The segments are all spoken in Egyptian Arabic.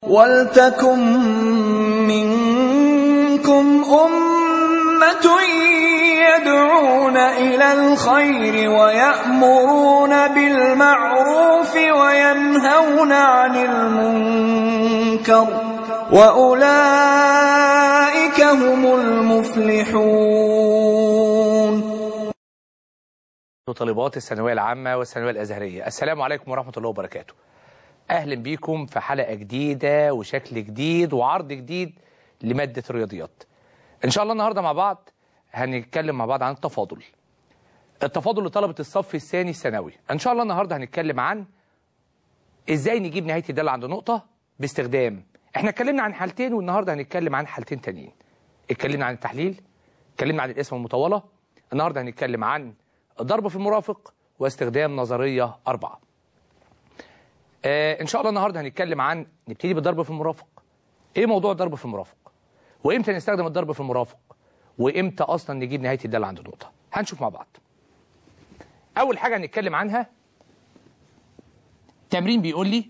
وَلْتَكُن مِّنكُمْ أُمَّةٌ يَدْعُونَ إِلَى الْخَيْرِ وَيَأْمُرُونَ بِالْمَعْرُوفِ وَيَنْهَوْنَ عَنِ الْمُنكَرِ ۚ وَأُولَٰئِكَ هُمُ الْمُفْلِحُونَ طالبات الثانوية العامة والثانوية الأزهرية السلام عليكم ورحمة الله وبركاته أهلا بيكم في حلقة جديدة وشكل جديد وعرض جديد لمادة الرياضيات إن شاء الله النهاردة مع بعض هنتكلم مع بعض عن التفاضل التفاضل لطلبة الصف الثاني الثانوي إن شاء الله النهاردة هنتكلم عن إزاي نجيب نهاية الدالة عند نقطة باستخدام إحنا اتكلمنا عن حالتين والنهاردة هنتكلم عن حالتين تانيين اتكلمنا عن التحليل اتكلمنا عن الاسم المطولة النهاردة هنتكلم عن الضرب في المرافق واستخدام نظرية أربعة آه إن شاء الله النهاردة هنتكلم عن نبتدي بالضرب في المرافق إيه موضوع الضرب في المرافق وإمتى نستخدم الضرب في المرافق وإمتى أصلا نجيب نهاية الدالة عند نقطة هنشوف مع بعض أول حاجة هنتكلم عنها تمرين بيقول لي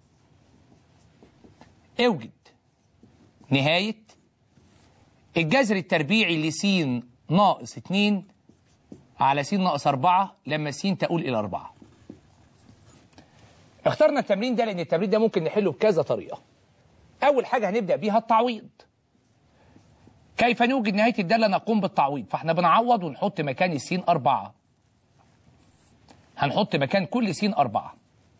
اوجد نهاية الجذر التربيعي لس ناقص 2 على س ناقص 4 لما س تقول إلى 4 اخترنا التمرين ده لأن التمرين ده ممكن نحله بكذا طريقة أول حاجة هنبدأ بيها التعويض كيف نوجد نهاية الدالة نقوم بالتعويض فاحنا بنعوض ونحط مكان السين 4 هنحط مكان كل س 4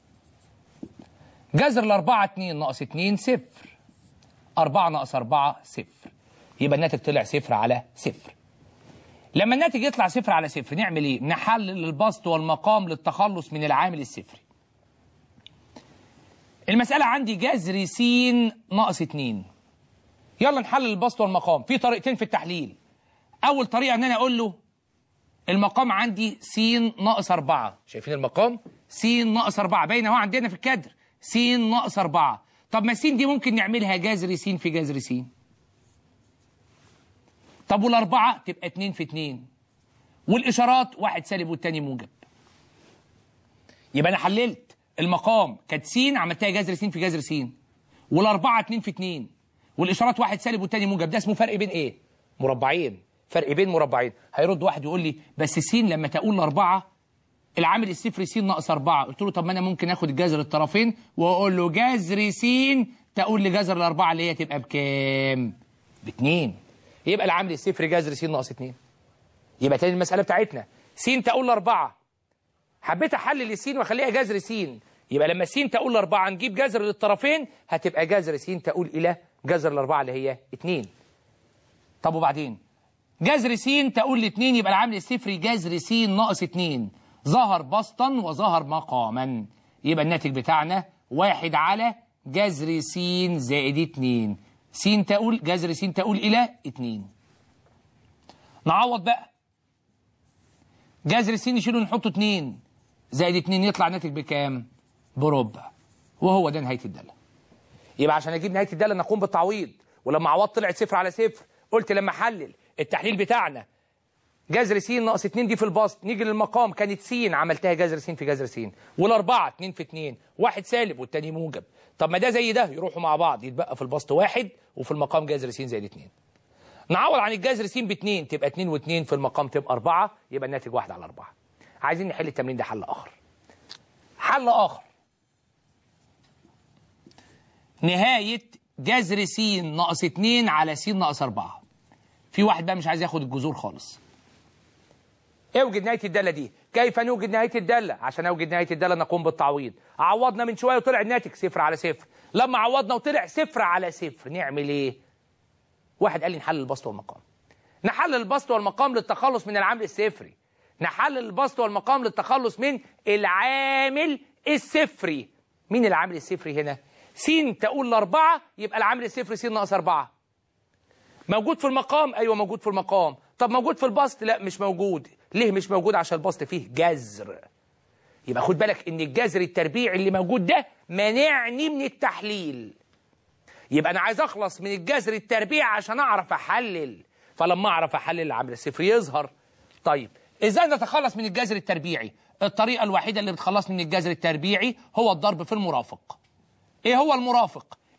جذر الأربعة 2 ناقص 2 صفر 4 ناقص 4 صفر يبقى الناتج طلع صفر على صفر لما الناتج يطلع صفر على صفر نعمل ايه نحلل البسط والمقام للتخلص من العامل الصفري المسألة عندي جذر س ناقص 2 يلا نحلل البسط والمقام في طريقتين في التحليل أول طريقة إن أنا أقول له المقام عندي س ناقص 4 شايفين المقام س ناقص 4 باين اهو عندنا في الكادر س ناقص 4 طب ما س دي ممكن نعملها جذر س في جذر س طب والأربعة تبقى 2 في 2 والإشارات واحد سالب والتاني موجب يبقى أنا حللت المقام كانت س عملتها جذر س في جذر س والأربعة 2 في 2 والإشارات واحد سالب والتاني موجب ده اسمه فرق بين إيه؟ مربعين فرق بين مربعين هيرد واحد يقول لي بس س لما تقول الأربعة العامل الصفر س ناقص 4 قلت له طب ما أنا ممكن آخد جذر الطرفين وأقول له جذر س تقول لجذر الأربعة اللي هي تبقى بكام؟ باتنين يبقى العامل الصفر جذر س ناقص 2 يبقى تاني المسألة بتاعتنا س تقول 4 حبيت احلل السين واخليها جذر س يبقى لما س تقول 4 نجيب جذر للطرفين هتبقى جذر س تقول الى جذر الأربعة اللي هي 2 طب وبعدين جذر س تقول ل 2 يبقى العامل الصفري جذر س ناقص 2 ظهر بسطا وظهر مقاما يبقى الناتج بتاعنا واحد على جذر س زائد 2 س تقول جذر س تقول إلى 2 نعوض بقى جذر س نشيله نحطه 2 زائد 2 يطلع ناتج بكام؟ بربع وهو ده نهاية الدالة يبقى عشان اجيب نهاية الدالة نقوم بالتعويض ولما عوضت طلعت صفر على صفر قلت لما احلل التحليل بتاعنا جذر س ناقص 2 دي في البسط نيجي للمقام كانت س عملتها جذر س في جذر س والاربعه 2 في 2 واحد سالب والتاني موجب طب ما ده زي ده يروحوا مع بعض يتبقى في البسط واحد وفي المقام جذر س زائد 2 نعوض عن الجذر س ب 2 تبقى 2 و2 في المقام تبقى 4 يبقى الناتج 1 على 4 عايزين نحل التمرين ده حل اخر حل اخر نهايه جذر س ناقص 2 على س ناقص 4 في واحد بقى مش عايز ياخد الجذور خالص اوجد نهايه الداله دي كيف نوجد نهايه الداله عشان اوجد نهايه الداله نقوم بالتعويض عوضنا من شويه وطلع الناتج صفر على صفر لما عوضنا وطلع صفر على صفر نعمل ايه واحد قال لي نحلل البسط والمقام نحلل البسط والمقام للتخلص من العامل الصفري نحلل البسط والمقام للتخلص من العامل الصفري مين العامل الصفري هنا س تقول لأربعة يبقى العامل الصفري س ناقص أربعة موجود في المقام أيوة موجود في المقام طب موجود في البسط لا مش موجود ليه مش موجود عشان البسط فيه جذر يبقى خد بالك ان الجذر التربيعي اللي موجود ده مانعني من التحليل يبقى انا عايز اخلص من الجذر التربيعي عشان اعرف احلل فلما اعرف احلل العامل الصفري يظهر طيب ازاي نتخلص من الجذر التربيعي الطريقه الوحيده اللي بتخلصني من الجذر التربيعي هو الضرب في المرافق ايه هو المرافق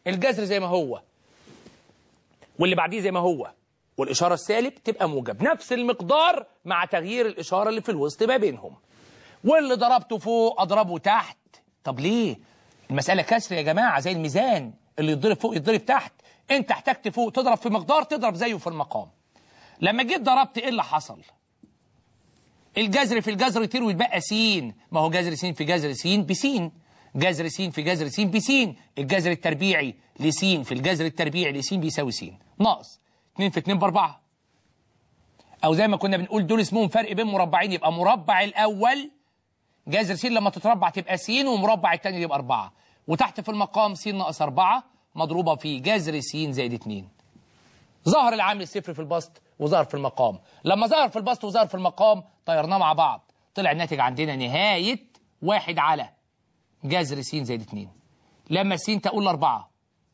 الجذر زي ما هو واللي بعديه زي ما هو والإشارة السالب تبقى موجب نفس المقدار مع تغيير الإشارة اللي في الوسط ما بينهم واللي ضربته فوق أضربه تحت طب ليه المسألة كسر يا جماعة زي الميزان اللي يتضرب فوق يتضرب تحت انت احتجت فوق تضرب في مقدار تضرب زيه في المقام لما جيت ضربت ايه اللي حصل الجذر في الجذر يطير ويتبقى س ما هو جذر س في جذر س بس جذر س في جذر س بس الجذر التربيعي لس في الجذر التربيعي لس بيساوي س ناقص 2 في 2 ب 4 او زي ما كنا بنقول دول اسمهم فرق بين مربعين يبقى مربع الاول جذر س لما تتربع تبقى س ومربع الثاني يبقى 4 وتحت في المقام س ناقص 4 مضروبه في جذر س زائد 2 ظهر العامل الصفر في البسط وظهر في المقام لما ظهر في البسط وظهر في المقام طيرناه مع بعض طلع الناتج عندنا نهاية واحد على جذر س زائد 2 لما س تقول أربعة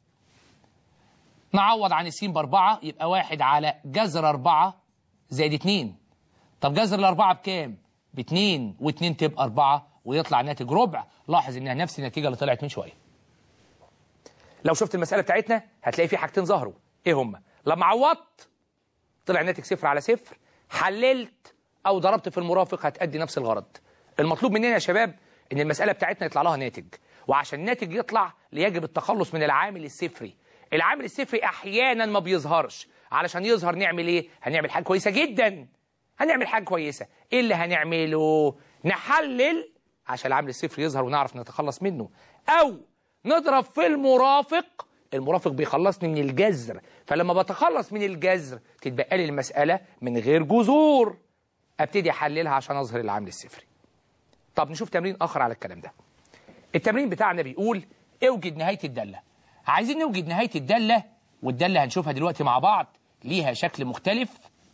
نعوض عن السين بأربعة يبقى واحد على جذر أربعة زائد 2 طب جذر الأربعة بكام؟ باتنين واتنين تبقى أربعة ويطلع ناتج ربع لاحظ إنها نفس النتيجة اللي طلعت من شوية لو شفت المسألة بتاعتنا هتلاقي في حاجتين ظهروا إيه هما؟ لما عوضت طلع ناتج صفر على صفر حللت او ضربت في المرافق هتأدي نفس الغرض المطلوب مننا يا شباب ان المسألة بتاعتنا يطلع لها ناتج وعشان الناتج يطلع يجب التخلص من العامل الصفري العامل الصفري احيانا ما بيظهرش علشان يظهر نعمل ايه هنعمل حاجة كويسة جدا هنعمل حاجة كويسة ايه اللي هنعمله نحلل عشان العامل الصفري يظهر ونعرف نتخلص منه او نضرب في المرافق المرافق بيخلصني من الجذر فلما بتخلص من الجذر تتبقى لي المسألة من غير جذور ابتدي احللها عشان اظهر العامل الصفري طب نشوف تمرين اخر على الكلام ده التمرين بتاعنا بيقول اوجد نهاية الدالة عايزين نوجد نهاية الدالة والدالة هنشوفها دلوقتي مع بعض ليها شكل مختلف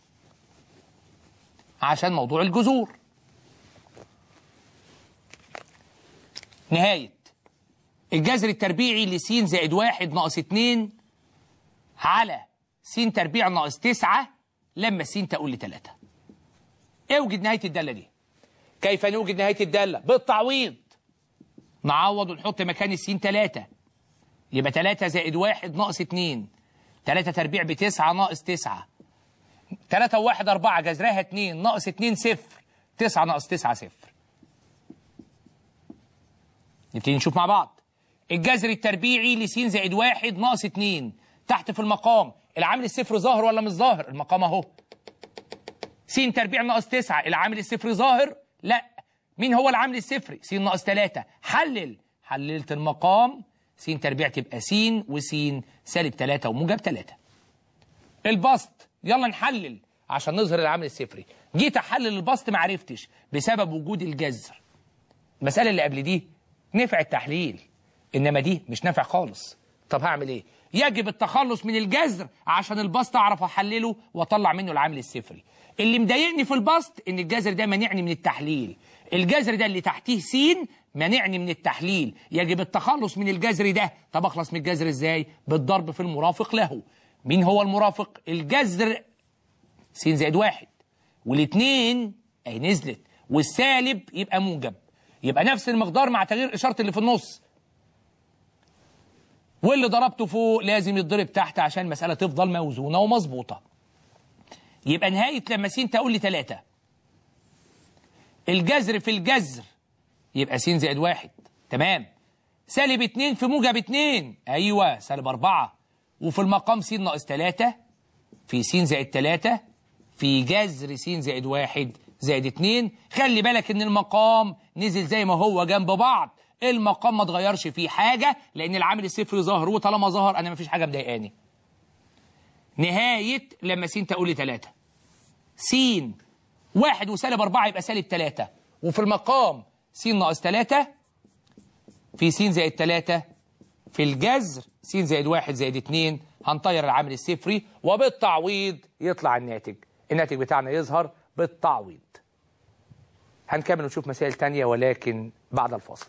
عشان موضوع الجذور نهاية الجذر التربيعي لس زائد واحد ناقص اتنين على س تربيع ناقص تسعة لما س تقول لتلاتة اوجد نهاية الدالة دي كيف نوجد نهاية الدالة بالتعويض نعوض ونحط مكان السين تلاتة يبقى تلاتة زائد واحد ناقص اتنين تلاتة تربيع بتسعة ناقص تسعة تلاتة وواحد أربعة جذرها اتنين ناقص اتنين صفر تسعة ناقص تسعة صفر نبتدي نشوف مع بعض الجذر التربيعي لس زائد واحد ناقص اتنين تحت في المقام العامل الصفر ظاهر ولا مش ظاهر المقام اهو س تربيع ناقص تسعة العامل الصفر ظاهر لا مين هو العامل الصفري س ناقص تلاتة حلل حللت المقام س تربيع تبقى س وس سالب تلاتة وموجب تلاتة البسط يلا نحلل عشان نظهر العامل الصفري جيت احلل البسط ما عرفتش بسبب وجود الجذر المسألة اللي قبل دي نفع التحليل انما دي مش نافع خالص طب هعمل ايه يجب التخلص من الجذر عشان البسط اعرف احلله واطلع منه العامل الصفري اللي مضايقني في البسط ان الجذر ده مانعني من التحليل الجذر ده اللي تحتيه س مانعني من التحليل يجب التخلص من الجذر ده طب اخلص من الجذر ازاي بالضرب في المرافق له مين هو المرافق الجذر س زائد واحد والاثنين اهي نزلت والسالب يبقى موجب يبقى نفس المقدار مع تغيير اشاره اللي في النص واللي ضربته فوق لازم يتضرب تحت عشان المسألة تفضل موزونة ومظبوطة يبقى نهاية لما س تقول لي ثلاثة الجذر في الجذر يبقى س زائد واحد تمام سالب اتنين في موجب اتنين ايوه سالب اربعة وفي المقام س ناقص تلاتة في س زائد تلاتة في جذر س زائد واحد زائد اتنين خلي بالك ان المقام نزل زي ما هو جنب بعض المقام ما اتغيرش فيه حاجة لأن العامل الصفري ظاهر وطالما ظهر أنا مفيش حاجة مضايقاني نهاية لما س تقول لي 3 س واحد وسالب أربعة يبقى سالب 3 وفي المقام س ناقص 3 في س زائد 3 في الجذر س زائد واحد زائد 2 هنطير العامل الصفري وبالتعويض يطلع الناتج الناتج بتاعنا يظهر بالتعويض هنكمل ونشوف مسائل تانية ولكن بعد الفاصل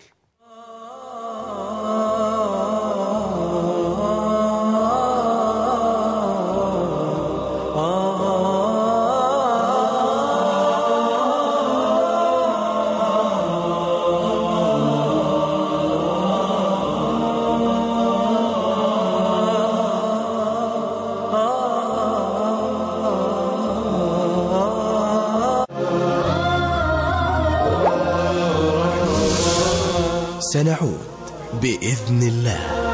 ونعود بإذن الله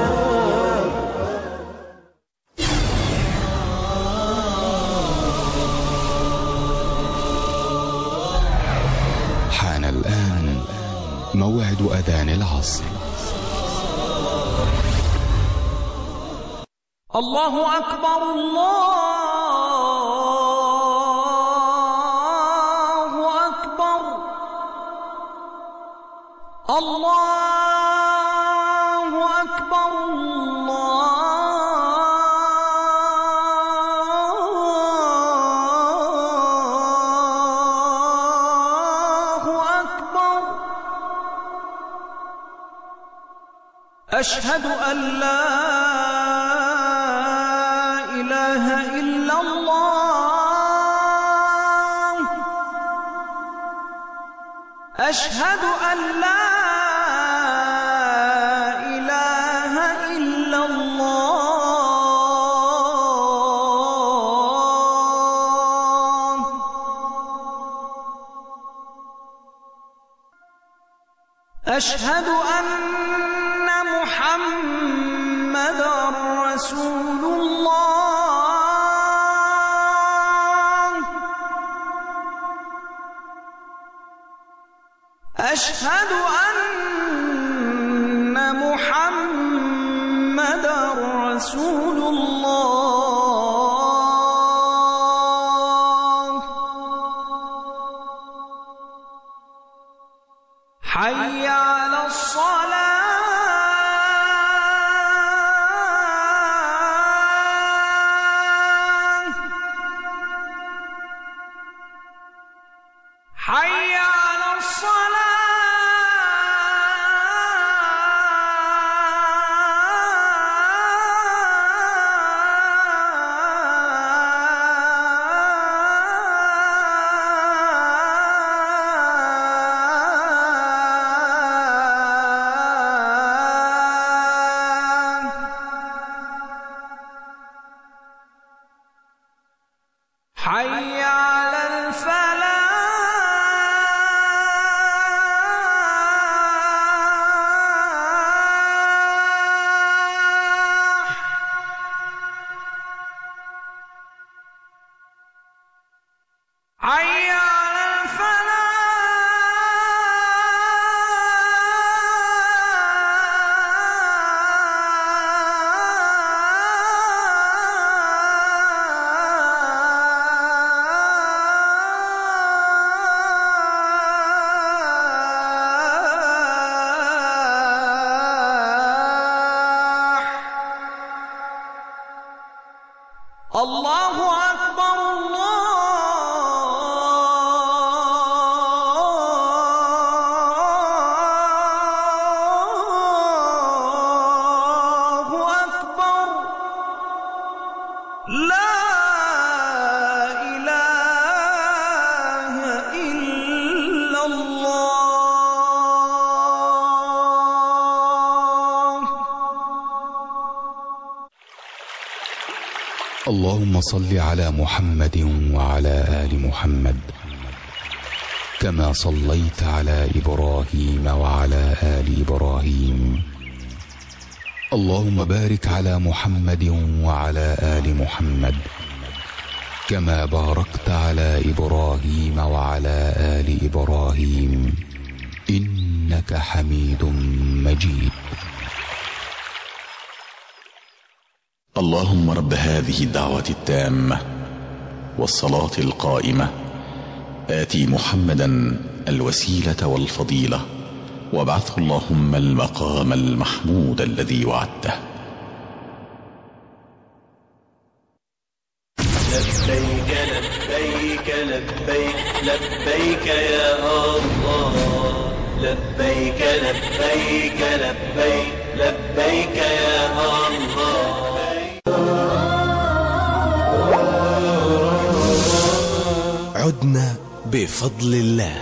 حان الآن موعد أذان العصر الله أكبر الله أكبر الله أكبر الله أكبر أشهد أن لا إله إلا الله أشهد أن لا إله إلا الله أشهد أن محمد رسول الله أشهد أن محمد رسول الله حي على الصلاة حي على الصلاة حي على الفلاح حي على الفلاح الله أكبر الله أكبر لا إله إلا الله اللهم صل على محمد وعلى آل محمد كما صليت على إبراهيم وعلى آل إبراهيم اللهم بارك على محمد وعلى آل محمد كما باركت على إبراهيم وعلى آل إبراهيم إنك حميد مجيد اللهم رب هذه الدعوة التامة والصلاة القائمة آتي محمدا الوسيلة والفضيلة وابعثه اللهم المقام المحمود الذي وعدته لبيك لبيك لبيك لبيك يا الله لبيك لبيك لبيك لبيك يا الله عدنا بفضل الله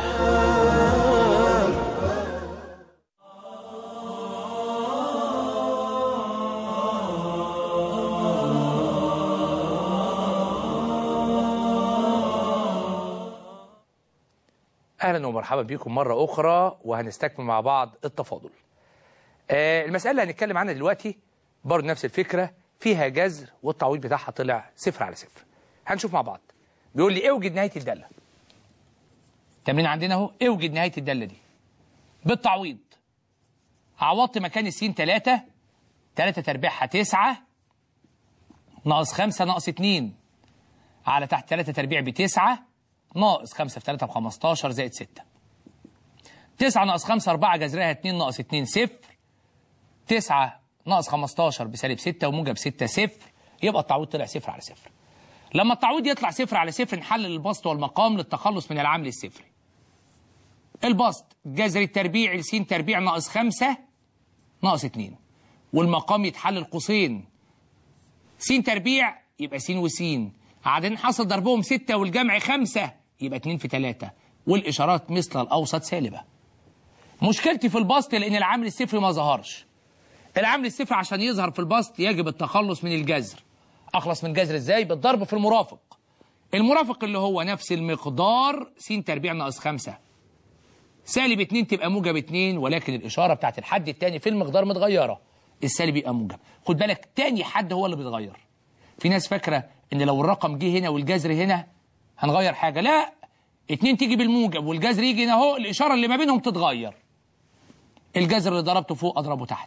اهلا ومرحبا بكم مره اخرى وهنستكمل مع بعض التفاضل آه المساله اللي هنتكلم عنها دلوقتي برضه نفس الفكره فيها جذر والتعويض بتاعها طلع صفر على صفر هنشوف مع بعض بيقول لي اوجد نهايه الداله تمرين عندنا اهو اوجد نهايه الداله دي بالتعويض عوضت مكان السين 3 3 تربيعها 9 ناقص 5 ناقص 2 على تحت 3 تربيع بتسعة ناقص 5 في 3 ب 15 زائد 6 9 ناقص 5 4 جذرها 2 ناقص 2 صفر 9 ناقص 15 بسالب 6 وموجب 6 صفر يبقى التعويض طلع صفر على صفر لما التعويض يطلع صفر على صفر نحلل البسط والمقام للتخلص من العامل الصفري البسط جذر التربيع س تربيع ناقص 5 ناقص 2 والمقام يتحلل قوسين س تربيع يبقى س وس عددين حصل ضربهم 6 والجمع 5 يبقى 2 في 3 والإشارات مثل الأوسط سالبة مشكلتي في البسط لأن العامل الصفري ما ظهرش العامل الصفري عشان يظهر في البسط يجب التخلص من الجذر أخلص من الجذر إزاي بالضرب في المرافق المرافق اللي هو نفس المقدار س تربيع ناقص 5 سالب 2 تبقى موجب 2 ولكن الإشارة بتاعت الحد الثاني في المقدار متغيرة السالب يبقى موجب خد بالك تاني حد هو اللي بيتغير في ناس فاكرة ان لو الرقم جه هنا والجذر هنا هنغير حاجة لا اتنين تيجي بالموجب والجذر يجي هنا اهو الإشارة اللي ما بينهم تتغير الجذر اللي ضربته فوق أضربه تحت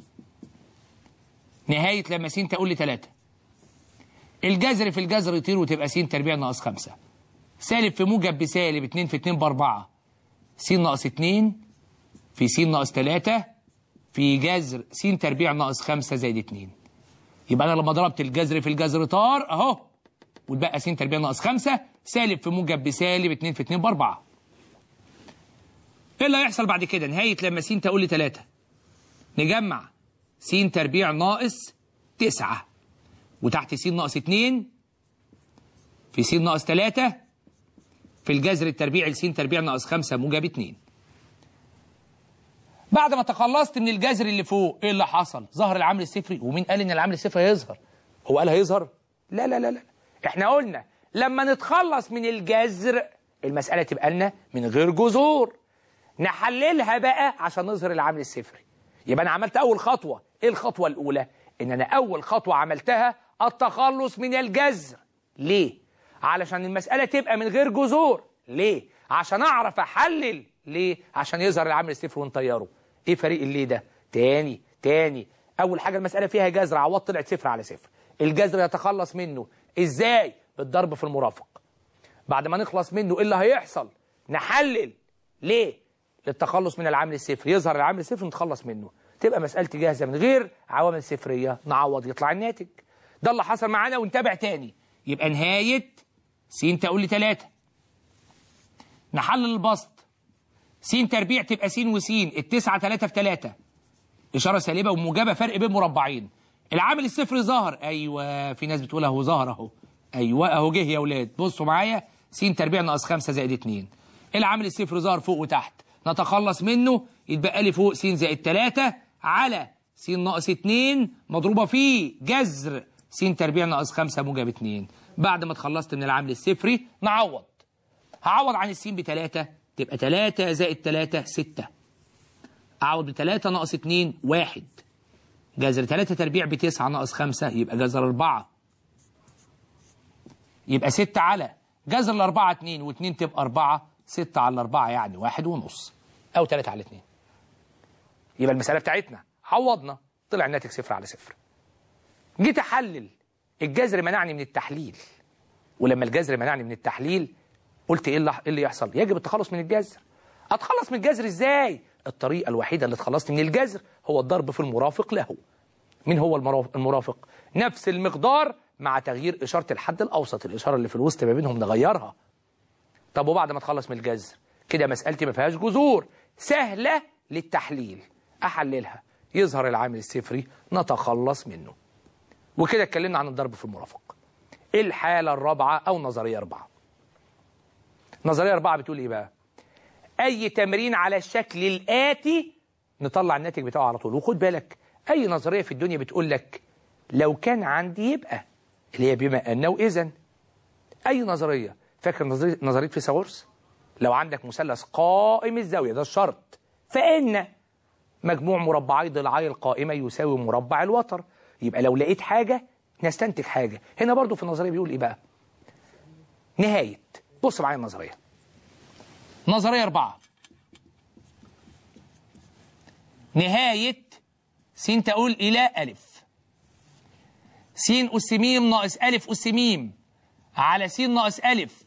نهاية لما س تقول لي 3 الجذر في الجذر يطير وتبقى س تربيع ناقص 5 سالب في موجب بسالب 2 في 2 ب 4 س ناقص 2 في س ناقص 3 في جذر س تربيع ناقص 5 زائد 2 يبقى انا لما ضربت الجذر في الجذر طار اهو والباقي س تربيع ناقص 5 سالب في موجب بسالب 2 في 2 ب 4 ايه اللي هيحصل بعد كده نهايه لما س تقول لي 3 نجمع س تربيع ناقص 9 وتحت س ناقص 2 في س ناقص 3 في الجذر التربيعي لس تربيع ناقص 5 موجب 2 بعد ما تخلصت من الجذر اللي فوق ايه اللي حصل ظهر العامل الصفري ومين قال ان العامل الصفري هيظهر هو قال هيظهر لا لا لا لا احنا قلنا لما نتخلص من الجذر المسألة تبقى لنا من غير جذور نحللها بقى عشان نظهر العامل الصفري يبقى انا عملت اول خطوة ايه الخطوة الاولى ان انا اول خطوة عملتها التخلص من الجذر ليه علشان المسألة تبقى من غير جذور ليه عشان اعرف احلل ليه عشان يظهر العامل الصفر ونطيره ايه فريق الليه ده تاني تاني اول حاجه المساله فيها جذر عوض طلعت صفر على صفر الجذر يتخلص منه ازاي بالضرب في المرافق بعد ما نخلص منه ايه اللي هيحصل نحلل ليه للتخلص من العامل الصفر يظهر العامل الصفر نتخلص منه تبقى مسألتي جاهزة من غير عوامل صفرية نعوض يطلع الناتج ده اللي حصل معانا ونتابع تاني يبقى نهاية س تقول لي 3 نحلل البسط س تربيع تبقى س وس التسعة 3 في 3 إشارة سالبة وموجبة فرق بين مربعين العامل الصفر ظهر أيوة في ناس بتقول أهو ظهر أهو أيوة أهو جه يا ولاد بصوا معايا س تربيع ناقص 5 زائد 2 العامل الصفر ظهر فوق وتحت نتخلص منه يتبقى لي فوق س زائد 3 على س ناقص 2 مضروبة في جذر س تربيع ناقص 5 موجب 2 بعد ما اتخلصت من العامل الصفري نعوض هعوض عن السين بتلاتة تبقى تلاتة زائد تلاتة ستة أعوض بتلاتة ناقص اتنين واحد جذر تلاتة تربيع بتسعة ناقص خمسة يبقى جذر أربعة يبقى ستة على جذر الأربعة اتنين واتنين تبقى أربعة ستة على الأربعة يعني واحد ونص أو تلاتة على اتنين يبقى المسألة بتاعتنا عوضنا طلع الناتج صفر على صفر جيت أحلل الجذر منعني من التحليل ولما الجذر منعني من التحليل قلت ايه اللي, إيه اللي يحصل يجب التخلص من الجذر اتخلص من الجذر ازاي الطريقة الوحيدة اللي اتخلصت من الجذر هو الضرب في المرافق له مين هو المرافق, المرافق نفس المقدار مع تغيير إشارة الحد الأوسط الإشارة اللي في الوسط ما بينهم نغيرها طب وبعد ما اتخلص من الجذر كده مسألتي ما فيهاش جذور سهلة للتحليل أحللها يظهر العامل الصفري نتخلص منه وكده اتكلمنا عن الضرب في المرافق الحالة الرابعة أو نظرية أربعة نظرية أربعة بتقول إيه بقى أي تمرين على الشكل الآتي نطلع الناتج بتاعه على طول وخد بالك أي نظرية في الدنيا بتقول لك لو كان عندي يبقى اللي هي بما أنه إذن أي نظرية فاكر نظرية, نظرية فيثاغورس لو عندك مثلث قائم الزاوية ده الشرط فإن مجموع مربعي ضلعي القائمة يساوي مربع الوتر يبقى لو لقيت حاجة نستنتج حاجة هنا برضو في النظرية بيقول إيه بقى نهاية بص معايا النظرية نظرية أربعة نهاية س تقول إلى ألف س أس م ناقص ألف أس م على س ناقص ألف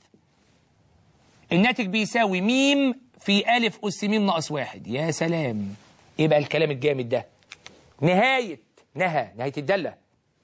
الناتج بيساوي م في ألف أس م ناقص واحد يا سلام إيه بقى الكلام الجامد ده نهاية نهى نهاية الدالة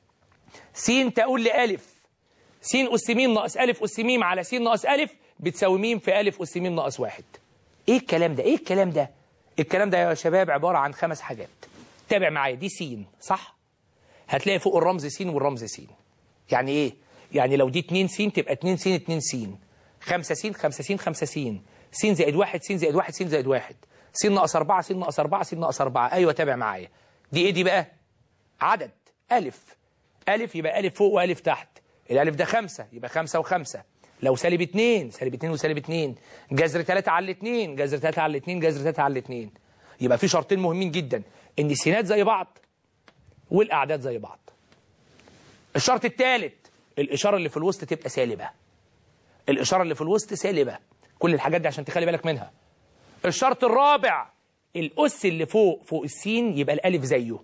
س تقول لألف س أس م ناقص ألف أس م على س ناقص ألف بتساوي م في ألف أس م ناقص واحد إيه الكلام ده إيه الكلام ده الكلام ده يا شباب عبارة عن خمس حاجات تابع معايا دي س صح هتلاقي فوق الرمز س والرمز س يعني ايه يعني لو دي 2 س تبقى 2 س 2 س 5 س 5 س 5 س س زائد 1 س زائد 1 س زائد 1 س ناقص 4 س ناقص 4 س ناقص 4 ايوه تابع معايا دي ايه دي بقى عدد الف الف يبقى الف فوق والف تحت الالف ده 5 يبقى 5 و5 لو سالب 2 سالب 2 وسالب 2 جذر 3 على 2 جذر 3 على 2 جذر 3 على 2 يبقى في شرطين مهمين جدا ان السينات زي بعض والاعداد زي بعض الشرط الثالث الاشاره اللي في الوسط تبقى سالبه الاشاره اللي في الوسط سالبه كل الحاجات دي عشان تخلي بالك منها الشرط الرابع الاس اللي فوق فوق السين يبقى الالف زيه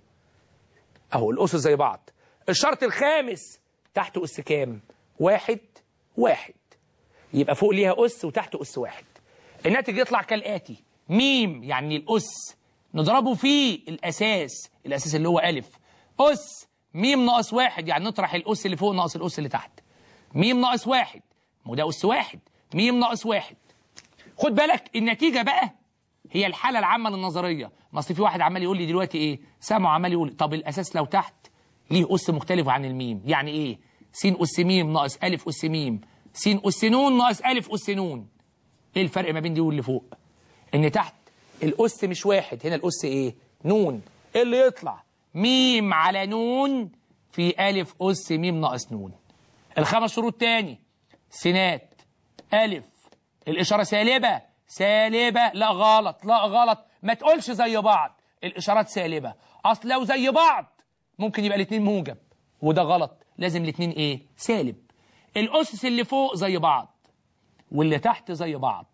اهو الاسس زي بعض الشرط الخامس تحت اس كام واحد واحد يبقى فوق ليها اس وتحت اس واحد الناتج يطلع كالاتي ميم يعني الاس نضربه في الاساس الاساس اللي هو الف اس ميم ناقص واحد يعني نطرح الاس اللي فوق ناقص الاس اللي تحت ميم ناقص واحد ما هو ده اس واحد ميم ناقص واحد خد بالك النتيجه بقى هي الحاله العامه للنظريه ما اصل في واحد عمال يقول لي دلوقتي ايه سامع عمال يقول طب الاساس لو تحت ليه اس مختلف عن الميم يعني ايه س اس ميم ناقص الف اس ميم س اس نون ناقص الف اس نون ايه الفرق ما بين دي واللي فوق ان تحت الاس مش واحد هنا الاس ايه نون ايه اللي يطلع ميم على نون في الف اس ميم ناقص نون الخمس شروط تاني سينات الف الاشاره سالبه سالبه لا غلط لا غلط ما تقولش زي بعض الاشارات سالبه اصل لو زي بعض ممكن يبقى الاثنين موجب وده غلط لازم الاثنين ايه سالب الاسس اللي فوق زي بعض واللي تحت زي بعض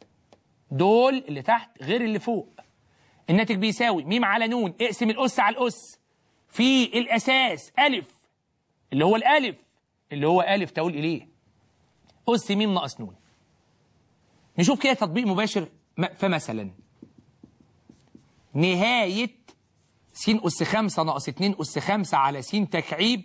دول اللي تحت غير اللي فوق الناتج بيساوي ميم على نون اقسم الأس على الأس في الأساس ألف اللي هو الألف اللي هو ألف تقول إليه أس ميم ناقص نون نشوف كده تطبيق مباشر م- فمثلا نهاية س أس خمسة ناقص اتنين أس خمسة على س تكعيب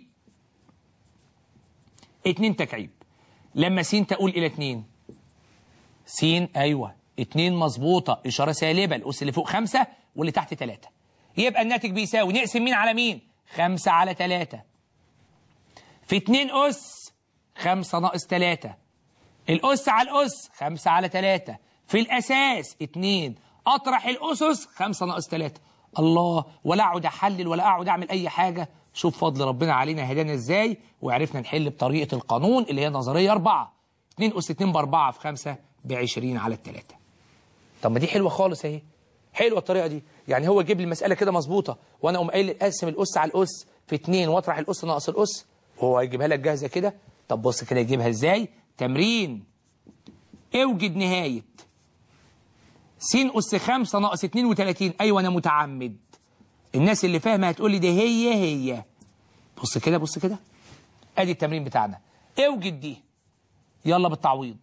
اتنين تكعيب لما س تقول إلى اتنين س أيوة اتنين مظبوطة إشارة سالبة الأس اللي فوق خمسة واللي تحت تلاتة يبقى الناتج بيساوي نقسم مين على مين خمسة على تلاتة في اتنين أس خمسة ناقص تلاتة الأس على الأس خمسة على تلاتة في الأساس اتنين أطرح الأسس خمسة ناقص تلاتة الله ولا أقعد أحلل ولا أقعد أعمل أي حاجة شوف فضل ربنا علينا هدانا إزاي وعرفنا نحل بطريقة القانون اللي هي نظرية أربعة اتنين أس اتنين بأربعة في خمسة بعشرين على التلاتة طب ما دي حلوة خالص اهي حلوة الطريقة دي يعني هو يجيب لي المسألة كده مظبوطة وأنا أقوم قايل أقسم الأس على الأس في اتنين وأطرح الأس ناقص الأس وهو هيجيبها لك جاهزة كده طب بص كده يجيبها إزاي تمرين اوجد نهاية س أس 5 ناقص 32 أيوة أنا متعمد الناس اللي فاهمة هتقول لي دي هي هي بص كده بص كده أدي التمرين بتاعنا اوجد دي يلا بالتعويض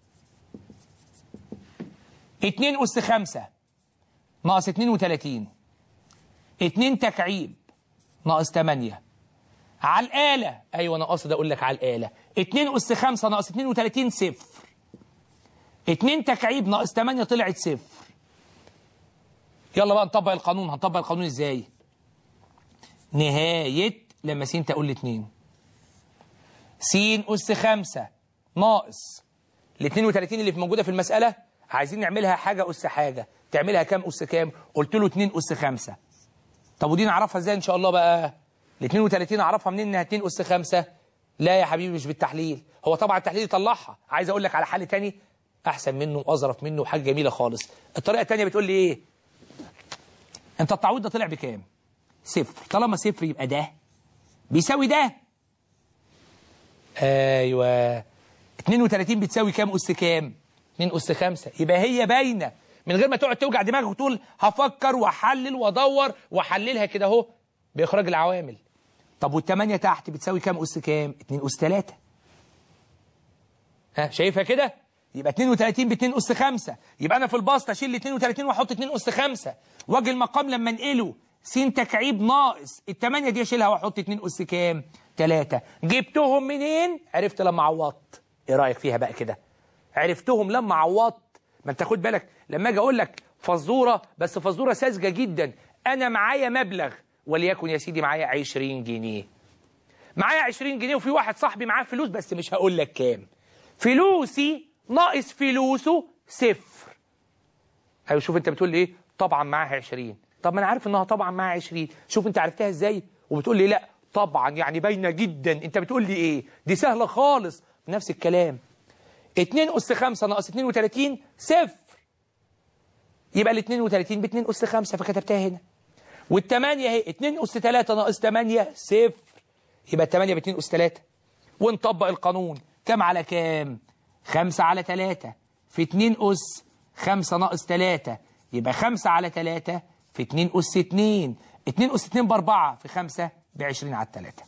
2 أس 5 ناقص 32 2 تكعيب ناقص 8 على الآلة أيوة أنا قاصد أقول لك على الآلة 2 أس 5 ناقص 32 صفر 2 تكعيب ناقص 8 طلعت صفر يلا بقى نطبق القانون هنطبق القانون ازاي نهاية لما س تقول لي 2 س أس 5 ناقص ال 32 اللي في موجودة في المسألة عايزين نعملها حاجة أس حاجة تعملها كام أس كام قلت له 2 أس 5 طب ودي نعرفها ازاي ان شاء الله بقى ال 32 اعرفها منين انها 2 اس 5 لا يا حبيبي مش بالتحليل هو طبعا التحليل يطلعها عايز اقول لك على حل تاني احسن منه واظرف منه وحاجه جميله خالص الطريقه الثانيه بتقول لي ايه انت التعويض ده طلع بكام صفر طالما صفر يبقى ده بيساوي ده ايوه 32 بتساوي كام اس كام 2 اس 5 يبقى هي باينه من غير ما تقعد توجع دماغك وتقول هفكر واحلل وادور واحللها كده اهو باخراج العوامل طب والثمانيه تحت بتساوي كام اس كام 2 اس 3 ها شايفها كده يبقى 32 ب 2 اس 5 يبقى انا في البسط اشيل ال 32 واحط 2 اس 5 واجي المقام لما انقله س تكعيب ناقص الثمانيه دي اشيلها واحط 2 اس كام 3 جبتهم منين عرفت لما عوضت ايه رايك فيها بقى كده عرفتهم لما عوضت ما انت خد بالك لما اجي اقول لك فزوره بس فزوره ساذجه جدا انا معايا مبلغ وليكن يا سيدي معايا 20 جنيه معايا 20 جنيه وفي واحد صاحبي معاه فلوس بس مش هقول لك كام فلوسي ناقص فلوسه صفر ايوه شوف انت بتقول لي ايه طبعا معاها 20 طب ما انا عارف انها طبعا معاها 20 شوف انت عرفتها ازاي وبتقول لي لا طبعا يعني باينه جدا انت بتقول لي ايه دي سهله خالص نفس الكلام 2 اس 5 ناقص 32 صفر يبقى ال 32 ب 2 اس 5 فكتبتها هنا والثمانية اهي 2 اس 3 ناقص 8 صفر يبقى 8 ب 2 اس 3 ونطبق القانون كام على كام 5 على 3 في 2 اس 5 ناقص 3 يبقى 5 على 3 في 2 اس 2 2 اس 2 ب 4 في 5 ب 20 على 3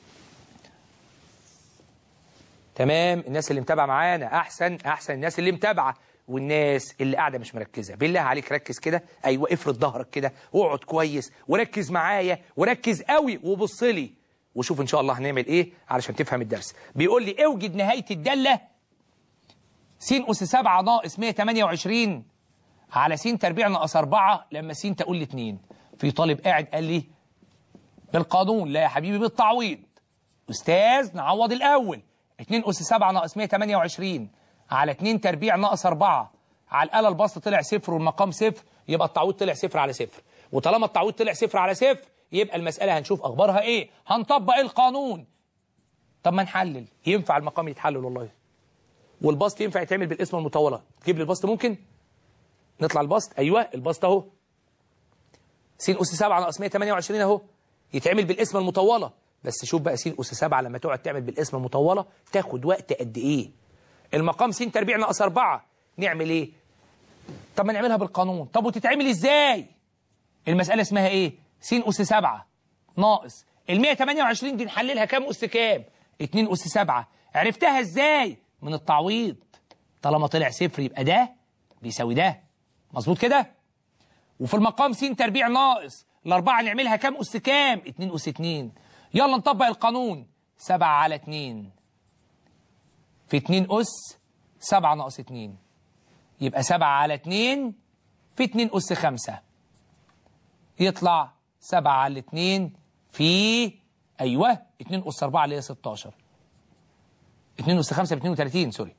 تمام الناس اللي متابعه معانا احسن احسن الناس اللي متابعه والناس اللي قاعده مش مركزه بالله عليك ركز كده ايوه افرد ظهرك كده واقعد كويس وركز معايا وركز قوي وبص لي وشوف ان شاء الله هنعمل ايه علشان تفهم الدرس بيقول لي اوجد نهايه الداله س اس 7 ناقص 128 على س تربيع ناقص 4 لما س تقول لي 2 في طالب قاعد قال لي بالقانون لا يا حبيبي بالتعويض استاذ نعوض الاول 2 اس 7 ناقص 128 على 2 تربيع ناقص 4 على الآلة البسط طلع صفر والمقام صفر يبقى التعويض طلع صفر على صفر وطالما التعويض طلع صفر على صفر يبقى المسألة هنشوف أخبارها إيه هنطبق القانون طب ما نحلل ينفع المقام يتحلل والله والبسط ينفع يتعمل بالاسم المطولة تجيب لي البسط ممكن نطلع البسط أيوه البسط أهو س أس 7 ناقص 128 أهو يتعمل بالاسم المطولة بس شوف بقى س أس 7 لما تقعد تعمل بالاسم المطولة تاخد وقت قد إيه المقام س تربيع ناقص 4 نعمل ايه طب ما نعملها بالقانون طب وتتعمل ازاي المسألة اسمها ايه س أس 7 ناقص ال 128 دي نحللها كام أس كام 2 أس 7 عرفتها ازاي من التعويض طالما طلع صفر يبقى ده بيساوي ده مظبوط كده وفي المقام س تربيع ناقص الأربعة نعملها كام أس كام 2 أس 2 يلا نطبق القانون 7 على 2 في 2 أس 7 ناقص 2 يبقى 7 على 2 في 2 أس 5 يطلع 7 على 2 في أيوه 2 أس 4 اللي هي 16 2 أس 5 ب 32 سوري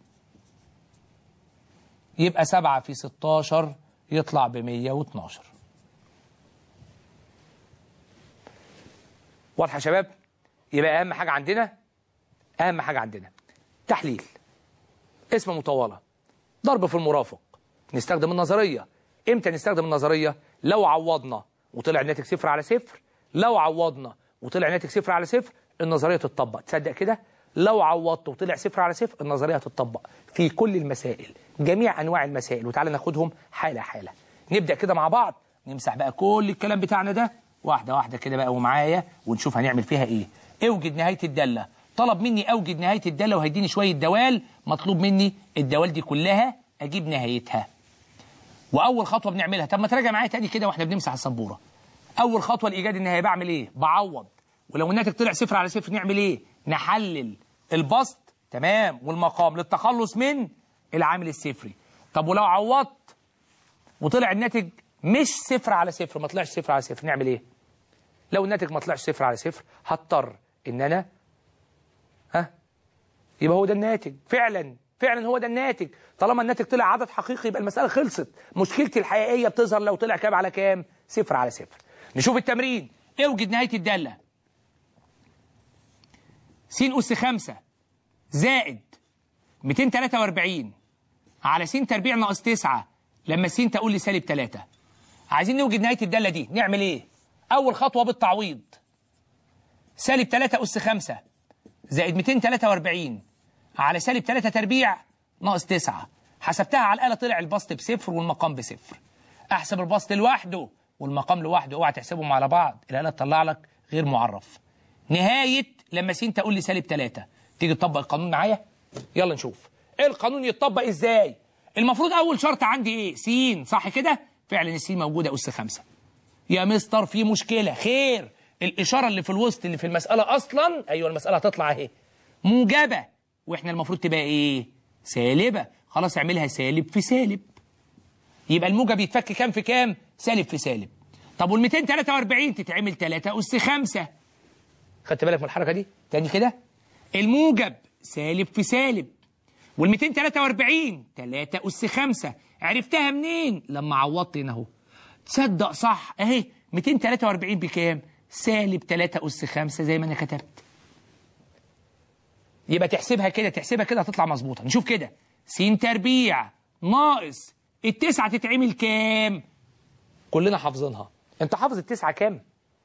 يبقى 7 في 16 يطلع ب 112 واضحة يا شباب يبقى أهم حاجة عندنا أهم حاجة عندنا تحليل اسم مطولة ضرب في المرافق نستخدم النظرية امتى نستخدم النظرية لو عوضنا وطلع الناتج صفر على صفر لو عوضنا وطلع الناتج صفر على صفر النظرية تتطبق تصدق كده لو عوضت وطلع صفر على صفر النظرية تتطبق في كل المسائل جميع أنواع المسائل وتعالى ناخدهم حالة حالة نبدأ كده مع بعض نمسح بقى كل الكلام بتاعنا ده واحدة واحدة كده بقى ومعايا ونشوف هنعمل فيها ايه اوجد نهاية الدالة طلب مني اوجد نهاية الدالة وهيديني شوية دوال مطلوب مني الدوال دي كلها اجيب نهايتها واول خطوة بنعملها طب ما تراجع معايا تاني كده واحنا بنمسح السبورة اول خطوة لايجاد النهاية بعمل ايه بعوض ولو الناتج طلع صفر على صفر نعمل ايه نحلل البسط تمام والمقام للتخلص من العامل الصفري طب ولو عوضت وطلع الناتج مش صفر على صفر ما طلعش صفر على صفر نعمل ايه لو الناتج ما طلعش صفر على صفر هضطر ان انا ها يبقى هو ده الناتج فعلا فعلا هو ده الناتج طالما الناتج طلع عدد حقيقي يبقى المسألة خلصت مشكلتي الحقيقية بتظهر لو طلع كام على كام صفر على صفر نشوف التمرين اوجد نهاية الدالة س أس 5 زائد 243 على س تربيع ناقص 9 لما س تقول لي سالب 3 عايزين نوجد نهايه الداله دي نعمل ايه اول خطوه بالتعويض سالب 3 اس 5 زائد 243 على سالب 3 تربيع ناقص 9 حسبتها على الآلة طلع البسط بصفر والمقام بصفر احسب البسط لوحده والمقام لوحده اوعى تحسبهم على بعض الآلة تطلع لك غير معرف نهاية لما س تقول لي سالب 3 تيجي تطبق القانون معايا يلا نشوف ايه القانون يتطبق ازاي المفروض اول شرط عندي ايه س صح كده فعلا الس موجوده اس 5 يا مستر في مشكله خير الاشاره اللي في الوسط اللي في المساله اصلا ايوه المساله هتطلع اهي موجبه واحنا المفروض تبقى ايه سالبه خلاص اعملها سالب في سالب يبقى الموجب يتفك كام في كام سالب في سالب طب وال 243 تتعمل 3 اس 5 خدت بالك من الحركه دي تاني كده الموجب سالب في سالب وال 243 3 اس 5 عرفتها منين لما عوضت هنا اهو تصدق صح اهي 243 بكام سالب 3 اس 5 زي ما انا كتبت يبقى تحسبها كده تحسبها كده هتطلع مظبوطه نشوف كده س تربيع ناقص التسعة تتعمل كام كلنا حافظينها انت حافظ التسعة كام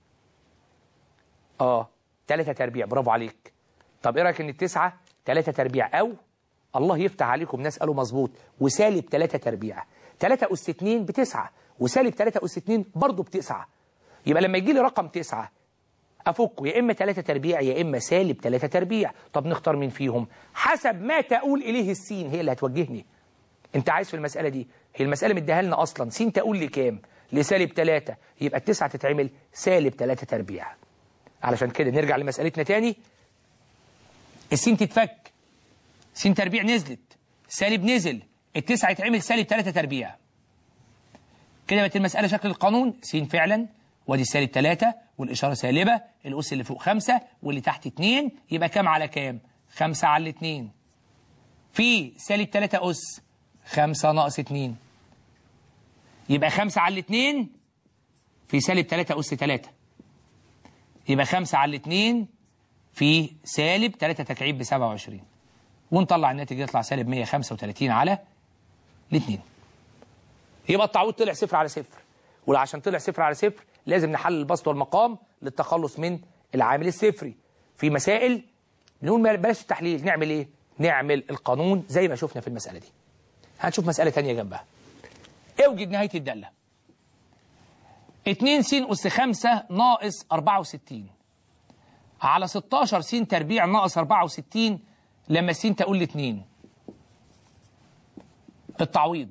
اه 3 تربيع برافو عليك طب ايه رايك ان التسعة 3 تربيع او الله يفتح عليكم ناس قالوا مظبوط وسالب 3 تربيع 3 اس 2 بتسعة وسالب 3 اس 2 برضه بتسعة يبقى لما يجي لي رقم 9 افكه يا اما 3 تربيع يا اما سالب 3 تربيع طب نختار مين فيهم حسب ما تقول اليه السين هي اللي هتوجهني انت عايز في المساله دي هي المساله مديها لنا اصلا س تقول لي كام لسالب 3 يبقى التسعه تتعمل سالب 3 تربيع علشان كده نرجع لمسالتنا تاني السين تتفك س تربيع نزلت سالب نزل التسعه يتعمل سالب 3 تربيع كده بقت المساله شكل القانون س فعلا وادي السالب 3 والاشاره سالبه الاس اللي فوق 5 واللي تحت 2 يبقى كام على كام 5 على 2 في سالب 3 اس 5 ناقص 2 يبقى 5 على 2 في سالب 3 أس 3 يبقى 5 على 2 في سالب 3 تكعيب ب 27 ونطلع الناتج يطلع سالب 135 على الاثنين يبقى التعويض طلع صفر على صفر وعشان طلع صفر على صفر لازم نحلل البسط والمقام للتخلص من العامل الصفري في مسائل نقول بلاش التحليل نعمل ايه نعمل القانون زي ما شفنا في المسألة دي هنشوف مسألة تانية جنبها اوجد نهاية الدالة 2 س أس 5 ناقص 64 على 16 س تربيع ناقص 64 لما س تقول لي 2 التعويض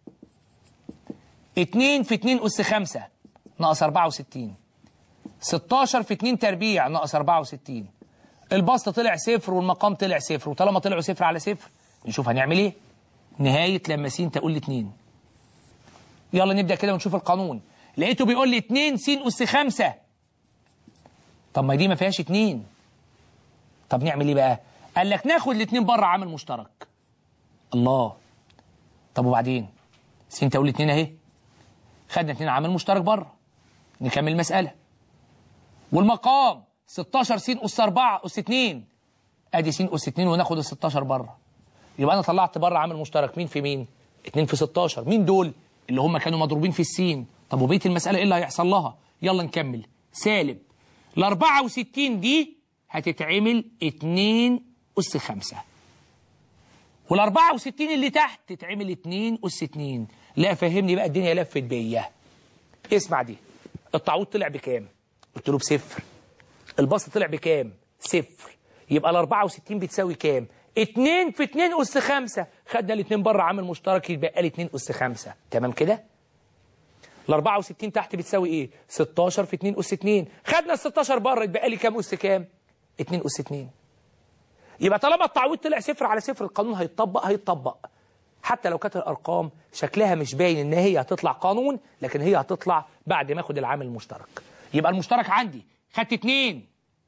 2 في 2 أس 5 ناقص 64 16 في 2 تربيع ناقص 64 البسط طلع صفر والمقام طلع صفر وطالما طلعوا صفر على صفر نشوف هنعمل ايه نهاية لما س تقول لي 2 يلا نبدأ كده ونشوف القانون لقيته بيقول لي 2 س أس 5 طب ما دي ما فيهاش 2 طب نعمل ايه بقى قال لك ناخد الاثنين بره عامل مشترك الله طب وبعدين س تقول لي 2 اهي خدنا 2 عامل مشترك بره نكمل المسألة والمقام 16 س أس 4 أس 2 ادي س أس 2 وناخد ال 16 بره يبقى انا طلعت بره عامل مشترك مين في مين 2 في 16 مين دول اللي هم كانوا مضروبين في السين طب وبقيه المساله ايه اللي هيحصل لها يلا نكمل سالب ال 64 دي هتتعمل 2 اس 5 وال 64 اللي تحت تتعمل 2 اس 2 لا فهمني بقى الدنيا لفت بيا اسمع دي التعويض طلع بكام قلت له بصفر البسط طلع بكام صفر يبقى ال 64 بتساوي كام 2 في 2 أس 5 خدنا الاثنين بره عامل مشترك يبقى لي 2 أس 5 تمام كده ال 64 تحت بتساوي ايه 16 في 2 أس 2 خدنا ال 16 بره يبقى لي كام أس كام 2 أس 2 يبقى طالما التعويض طلع صفر على صفر القانون هيتطبق هيتطبق حتى لو كانت الأرقام شكلها مش باين إن هي هتطلع قانون لكن هي هتطلع بعد ما اخد العامل المشترك يبقى المشترك عندي خدت 2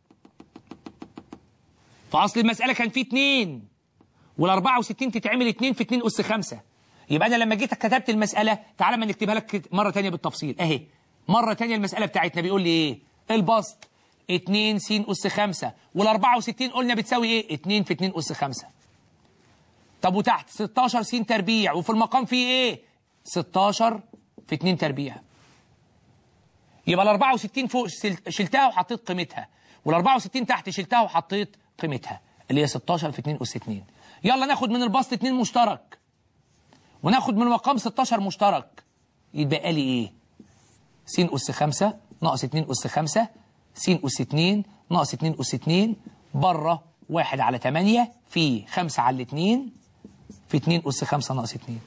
فاصل المسألة كان فيه 2 وال 64 تتعمل 2 في 2 أس 5 يبقى أنا لما جيت كتبت المسألة تعالى ما نكتبها لك مرة تانية بالتفصيل أهي مرة تانية المسألة بتاعتنا بيقول لي إيه البسط 2 س أس 5 وال 64 قلنا بتساوي إيه 2 في 2 أس 5 طب وتحت 16 س تربيع وفي المقام فيه ايه 16 في 2 تربيع يبقى ال 64 فوق شل- شلتها وحطيت قيمتها وال 64 تحت شلتها وحطيت قيمتها اللي هي 16 في 2 اس 2 يلا ناخد من البسط 2 مشترك وناخد من المقام 16 مشترك يتبقى لي ايه س اس 5 ناقص 2 اس 5 س اس 2 ناقص 2 اس 2 بره 1 على 8 في 5 على 2 في 2 اس 5 ناقص 2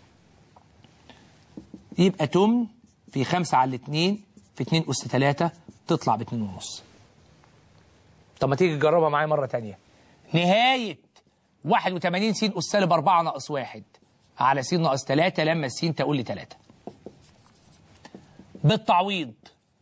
يبقى تمن في 5 على 2 في 2 اس 3 تطلع ب 2 ونص طب ما تيجي تجربها معايا مرة تانية نهاية 81 س أس سالب 4 ناقص 1 على س ناقص 3 لما الس تقول لي 3 بالتعويض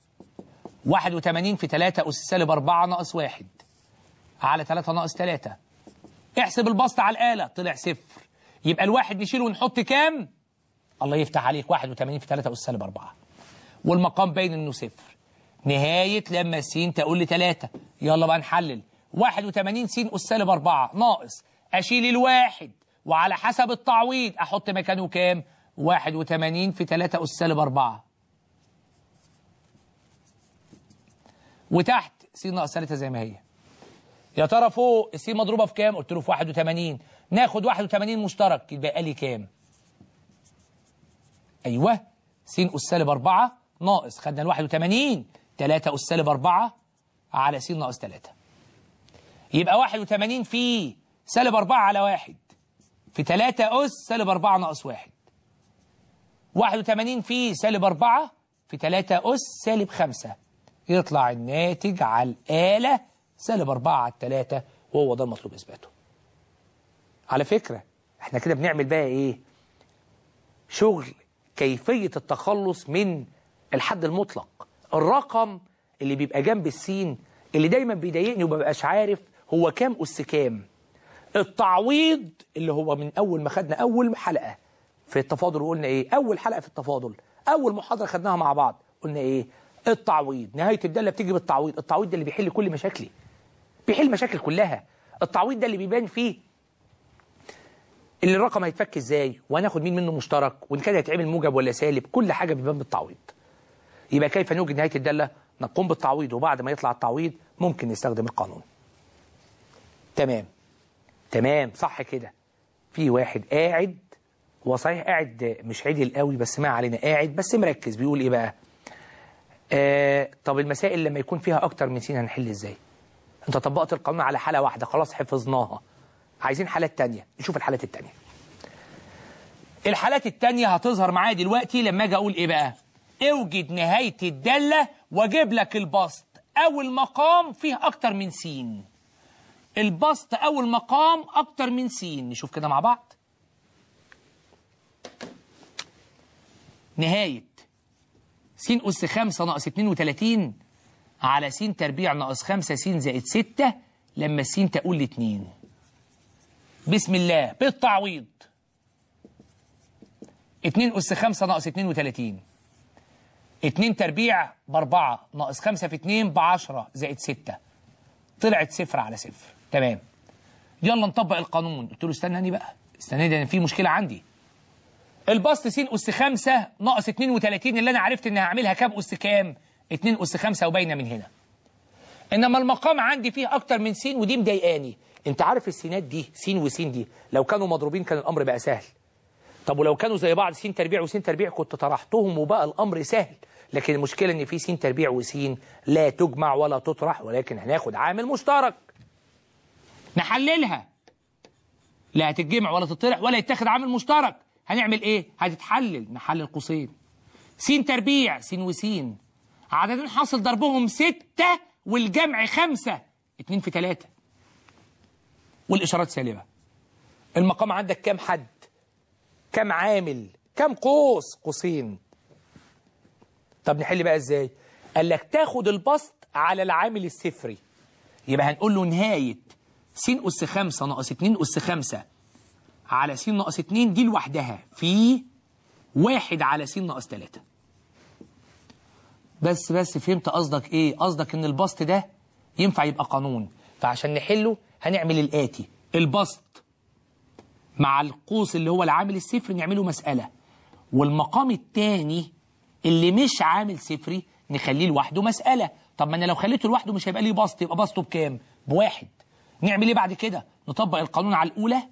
81 في 3 أس سالب 4 ناقص 1 على 3 ناقص 3 احسب البسط على الآلة طلع صفر يبقى الواحد نشيله ونحط كام؟ الله يفتح عليك 81 في 3 أس سالب 4 والمقام باين انه صفر نهاية لما السين تقول لي 3 يلا بقى نحلل 81 س أس سالب 4 ناقص أشيل الواحد وعلى حسب التعويض أحط مكانه كام 81 في 3 أس سالب 4 وتحت س ناقص 3 زي ما هي يا ترى فوق السين مضروبة في كام قلت له في 81 ناخد 81 مشترك يبقى لي كام ايوه س اس سالب 4 ناقص خدنا ال 81 3 اس سالب 4 على س ناقص 3 يبقى 81 في سالب 4 على 1 في 3 اس سالب 4 ناقص 1 81 في سالب 4 في 3 اس سالب 5 يطلع الناتج على الآلة سالب 4 على 3 وهو ده المطلوب إثباته على فكرة احنا كده بنعمل بقى ايه شغل كيفية التخلص من الحد المطلق الرقم اللي بيبقى جنب السين اللي دايما بيضايقني ومبقاش عارف هو كام أس كام التعويض اللي هو من أول ما خدنا أول حلقة في التفاضل وقلنا إيه أول حلقة في التفاضل أول محاضرة خدناها مع بعض قلنا إيه التعويض نهاية الدالة بتيجي بالتعويض التعويض ده اللي بيحل كل مشاكلي بيحل مشاكل كلها التعويض ده اللي بيبان فيه اللي الرقم هيتفك ازاي وهناخد مين منه مشترك وان كان هيتعمل موجب ولا سالب كل حاجه بيبان بالتعويض يبقى كيف نوجد نهايه الداله نقوم بالتعويض وبعد ما يطلع التعويض ممكن نستخدم القانون تمام تمام صح كده في واحد قاعد هو صحيح قاعد مش عدل قوي بس ما علينا قاعد بس مركز بيقول ايه بقى آه طب المسائل لما يكون فيها اكتر من سين هنحل ازاي انت طبقت القانون على حاله واحده خلاص حفظناها عايزين حالات تانية نشوف الحالات التانية الحالات التانية هتظهر معايا دلوقتي لما اجي اقول ايه بقى اوجد نهاية الدالة واجيب لك البسط او المقام فيه اكتر من سين البسط او المقام اكتر من سين نشوف كده مع بعض نهاية س أس 5 ناقص 32 على س تربيع ناقص 5 س زائد 6 لما الس تقول لي 2 بسم الله بالتعويض 2 أس 5 ناقص 32 2 تربيع ب 4 ناقص 5 في 2 ب 10 زائد 6 طلعت صفر على صفر تمام يلا نطبق القانون قلت له استناني بقى استناني ده أنا في مشكلة عندي البسط س أس 5 ناقص 32 اللي أنا عرفت إني هعملها كام أس كام 2 أس 5 وباينة من هنا إنما المقام عندي فيه أكتر من س ودي مضايقاني انت عارف السينات دي سين وسين دي لو كانوا مضروبين كان الامر بقى سهل طب ولو كانوا زي بعض سين تربيع وسين تربيع كنت طرحتهم وبقى الامر سهل لكن المشكله ان في سين تربيع وسين لا تجمع ولا تطرح ولكن هناخد عامل مشترك نحللها لا هتتجمع ولا تطرح ولا يتاخد عامل مشترك هنعمل ايه هتتحلل نحلل قوسين سين تربيع سين وسين عددين حاصل ضربهم ستة والجمع خمسة اتنين في تلاتة والإشارات سالبة المقام عندك كام حد كام عامل كام قوس قوسين طب نحل بقى ازاي قال لك تاخد البسط على العامل الصفري يبقى هنقول له نهاية س أس 5 ناقص 2 أس 5 على س ناقص 2 دي لوحدها في واحد على س ناقص 3 بس بس فهمت قصدك ايه قصدك ان البسط ده ينفع يبقى قانون فعشان نحله هنعمل الآتي البسط مع القوس اللي هو العامل الصفري نعمله مسألة والمقام الثاني اللي مش عامل صفري نخليه لوحده مسألة طب ما انا لو خليته لوحده مش هيبقى ليه بسط يبقى بسطه بكام بواحد نعمل ايه بعد كده نطبق القانون على الأولى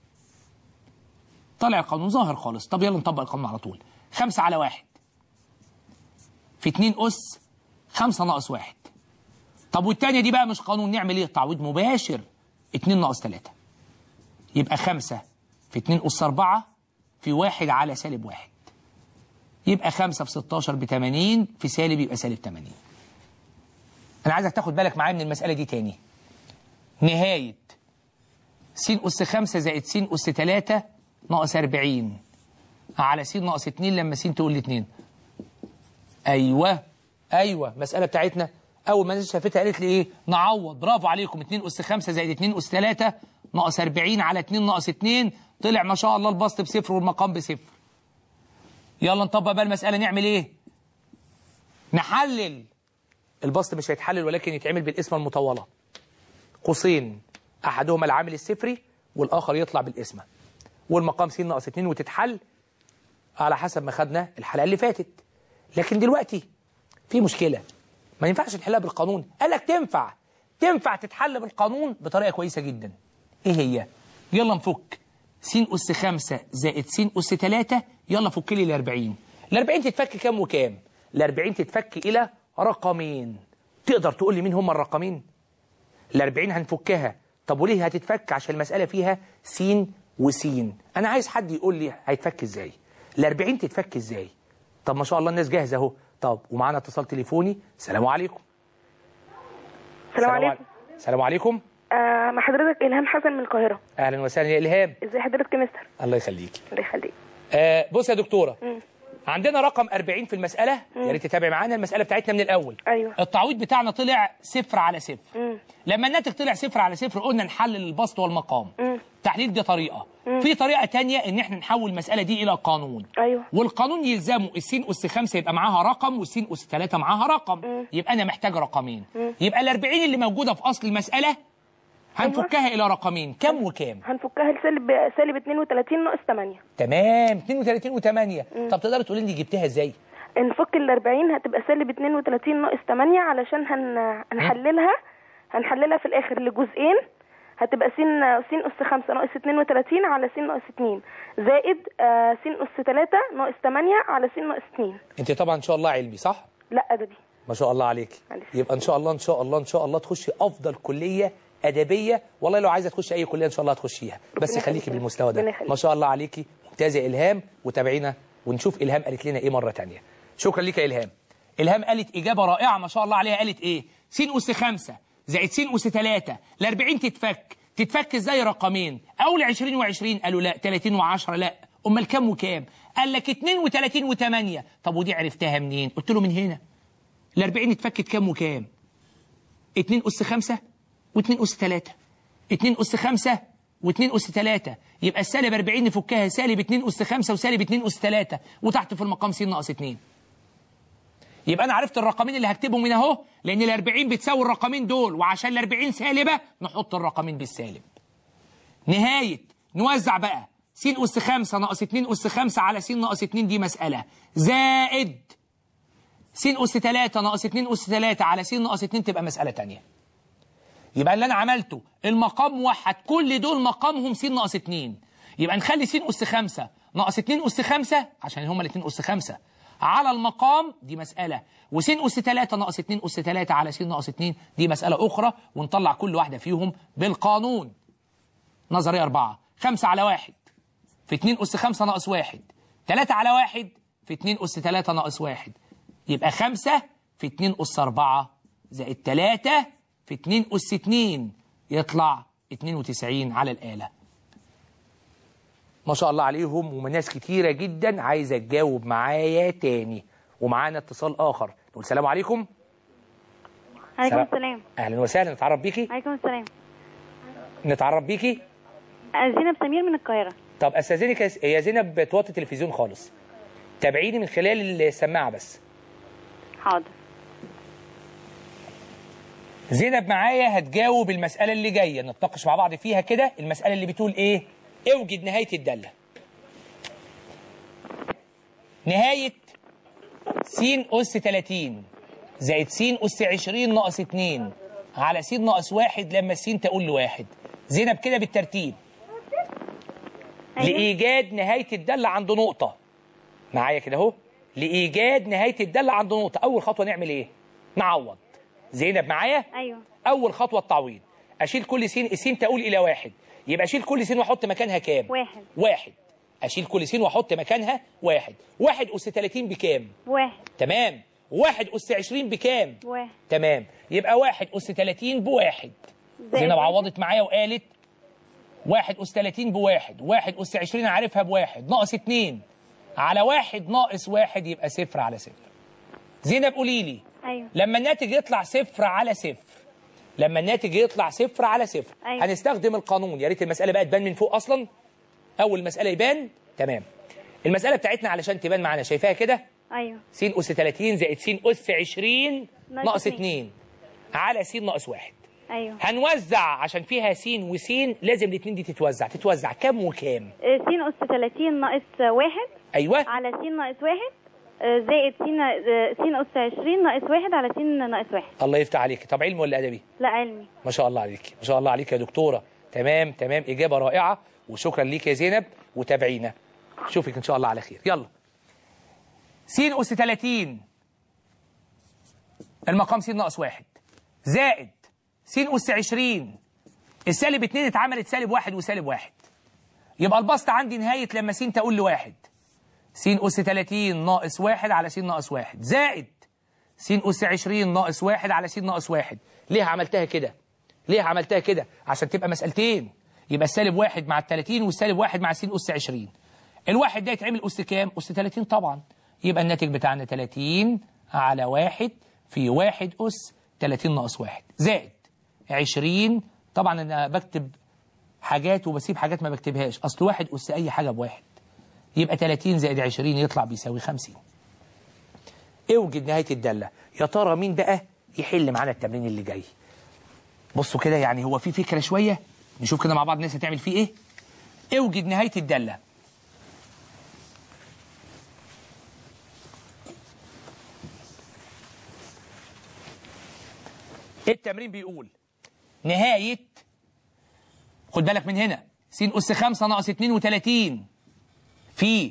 طلع القانون ظاهر خالص طب يلا نطبق القانون على طول خمسة على واحد في اتنين أس خمسة ناقص واحد طب والتانية دي بقى مش قانون نعمل ايه تعويض مباشر اتنين ناقص تلاتة يبقى خمسة في اتنين أس أربعة في واحد على سالب واحد يبقى خمسة في ستاشر بتمانين في سالب يبقى سالب تمانين أنا عايزك تاخد بالك معايا من المسألة دي تاني نهاية س أس خمسة زائد س أس تلاتة ناقص أربعين على س ناقص اتنين لما س تقول لي اتنين أيوه أيوه مسألة بتاعتنا أول ما الناس شافتها قالت لي إيه نعوض برافو عليكم 2 أس 5 زائد 2 أس 3 ناقص 40 على 2 ناقص 2 طلع ما شاء الله البسط بصفر والمقام بصفر يلا نطبق بقى المسألة نعمل إيه نحلل البسط مش هيتحلل ولكن يتعمل بالقسمة المطولة قوسين أحدهما العامل الصفري والآخر يطلع بالقسمة والمقام س ناقص 2 وتتحل على حسب ما خدنا الحلقة اللي فاتت لكن دلوقتي في مشكلة ما ينفعش نحلها بالقانون قال لك تنفع تنفع تتحل بالقانون بطريقة كويسة جدا ايه هي يلا نفك س أس 5 زائد س أس 3 يلا فك لي ال 40 ال 40 تتفك كام وكام ال 40 تتفك إلى رقمين تقدر تقول لي مين هم الرقمين ال 40 هنفكها طب وليه هتتفك عشان المسألة فيها س وس أنا عايز حد يقول لي هيتفك إزاي ال 40 تتفك إزاي طب ما شاء الله الناس جاهزة أهو طب ومعانا اتصال تليفوني السلام عليكم السلام عليكم السلام عليكم آه مع حضرتك إلهام حسن من القاهرة اهلا وسهلا يا الهام ازي حضرتك يا مستر الله يخليك الله يخليك آه بص يا دكتوره مم. عندنا رقم 40 في المساله يا ريت تتابع معانا المساله بتاعتنا من الاول أيوة. التعويض بتاعنا طلع صفر على صفر مم. لما الناتج طلع صفر على صفر قلنا نحلل البسط والمقام مم. تحليل دي طريقه في طريقه تانية ان احنا نحول المساله دي الى قانون أيوة. والقانون يلزمه السين اس 5 يبقى معاها رقم والسين اس 3 معاها رقم يبقى انا محتاج رقمين يبقى ال 40 اللي موجوده في اصل المساله هنفكها الى رقمين كم وكام هنفكها لسالب سالب 32 ناقص 8 تمام 32 و8 طب تقدر تقولي لي جبتها ازاي نفك ال 40 هتبقى سالب 32 ناقص 8 علشان هن... هنحللها هنحللها في الآخر لجزئين هتبقى س س أس 5 ناقص 32 على س ناقص 2 زائد آه، س أس 3 ناقص 8 على س ناقص 2 انت طبعا ان شاء الله علمي صح لا أدبي ما شاء الله عليك معلش. يبقى ان شاء الله ان شاء الله ان شاء الله تخشي افضل كليه ادبيه والله لو عايزه تخشي اي كليه ان شاء الله هتخشيها بس ربنا خليكي يخليك. بالمستوى ده ربنا يخليك. ما شاء الله عليكي ممتازه الهام وتابعينا ونشوف الهام قالت لنا ايه مره تانية شكرا ليك يا الهام الهام قالت اجابه رائعه ما شاء الله عليها قالت ايه س اس 5 زائد س اس 3 ل 40 تتفك تتفك ازاي رقمين اول 20 و20 قالوا لا 30 و10 لا امال كام وكام قال لك 32 و8 طب ودي عرفتها منين قلت له من هنا ال 40 اتفكت كام وكام 2 أس 5 و2 أس 3 2 أس 5 و2 أس 3 يبقى السالب 40 نفكها سالب 2 أس 5 وسالب 2 أس 3 وتحت في المقام س ناقص 2 يبقى أنا عرفت الرقمين اللي هكتبهم من أهو لأن ال 40 بتساوي الرقمين دول وعشان ال 40 سالبة نحط الرقمين بالسالب نهاية نوزع بقى س أس 5 ناقص 2 أس 5 على س ناقص 2 دي مسألة زائد س أس 3 ناقص 2 أس 3 على س ناقص 2 تبقى مسألة تانية يبقى اللي أنا عملته المقام موحد كل دول مقامهم س ناقص 2 يبقى نخلي س أس 5 ناقص 2 أس 5 عشان هما الاثنين أس 5 على المقام دي مسألة وس أس 3 ناقص 2 أس 3 على س ناقص 2 دي مسألة أخرى ونطلع كل واحدة فيهم بالقانون نظرية أربعة 5 على 1 في 2 أس 5 ناقص 1 3 على 1 في 2 أس 3 ناقص 1 يبقى 5 في 2 أس 4 زائد 3 في 2 أس 2 يطلع 92 على الآلة ما شاء الله عليهم وناس كتيرة جدا عايزة تجاوب معايا تاني ومعانا اتصال آخر نقول السلام عليكم عليكم سلام. السلام أهلا وسهلا نتعرف بيكي عليكم السلام نتعرف بيكي آه، زينب سمير من القاهرة طب استاذنك يا س- يا زينب توطي التلفزيون خالص تابعيني من خلال السماعة بس حاضر زينب معايا هتجاوب المسألة اللي جاية نتناقش مع بعض فيها كده المسألة اللي بتقول ايه اوجد نهاية الدالة نهاية س أس 30 زائد س أس 20 ناقص 2 على س ناقص 1 لما س تقول لواحد زينب كده بالترتيب أيوة. لإيجاد نهاية الدالة عند نقطة معايا كده اهو لإيجاد نهاية الدالة عند نقطة أول خطوة نعمل إيه؟ نعوض زينب معايا؟ ايوه أول خطوة التعويض أشيل كل س الس تقول إلى واحد يبقى أشيل كل س وأحط مكانها كام؟ واحد واحد أشيل كل س وأحط مكانها واحد واحد أس 30 بكام؟ واحد تمام واحد أس 20 بكام؟ واحد تمام يبقى واحد أس 30 بواحد زائد زينب واحد. عوضت معايا وقالت واحد أس 30 بواحد واحد أس 20 عارفها بواحد ناقص اتنين على واحد ناقص واحد يبقى صفر على صفر زينب قولي لي ايوه لما الناتج يطلع صفر على صفر لما الناتج يطلع صفر على صفر أيوة. هنستخدم القانون يا ريت المسألة بقى تبان من فوق أصلا أول مسألة يبان تمام المسألة بتاعتنا علشان تبان معانا شايفاها كده ايوه س أس 30 زائد س أس 20 ناقص ناقص اتنين. 2 على س ناقص 1 ايوه هنوزع عشان فيها س وس لازم الاثنين دي تتوزع تتوزع كام وكام آه، س أس 30 ناقص واحد ايوه على س ناقص واحد آه، زائد س آه، س أس 20 ناقص واحد على س ناقص واحد الله يفتح عليك طب علم ولا ادبي لا علمي ما شاء الله عليك ما شاء الله عليك يا دكتوره تمام تمام اجابه رائعه وشكرا ليك يا زينب وتابعينا اشوفك ان شاء الله على خير يلا س اس 30 المقام س ناقص واحد زائد س اس 20 السالب 2 اتعملت سالب واحد وسالب واحد يبقى البسط عندي نهايه لما س تقول لواحد س اس 30 ناقص واحد على س ناقص واحد زائد س أس 20 ناقص واحد على س ناقص واحد ليه عملتها كده؟ ليه عملتها كده؟ عشان تبقى مسألتين يبقى السالب واحد مع ال 30 والسالب واحد مع س أس 20 الواحد ده يتعمل أس كام؟ أس 30 طبعا يبقى الناتج بتاعنا 30 على واحد في واحد أس 30 ناقص واحد زائد 20 طبعا أنا بكتب حاجات وبسيب حاجات ما بكتبهاش أصل واحد أس أي حاجة بواحد يبقى 30 زائد 20 يطلع بيساوي 50 اوجد نهاية الدالة يا ترى مين بقى يحل معانا التمرين اللي جاي بصوا كده يعني هو في فكرة شوية نشوف كده مع بعض الناس هتعمل فيه ايه اوجد نهاية الدالة التمرين بيقول نهاية خد بالك من هنا س أس 5 ناقص 32 في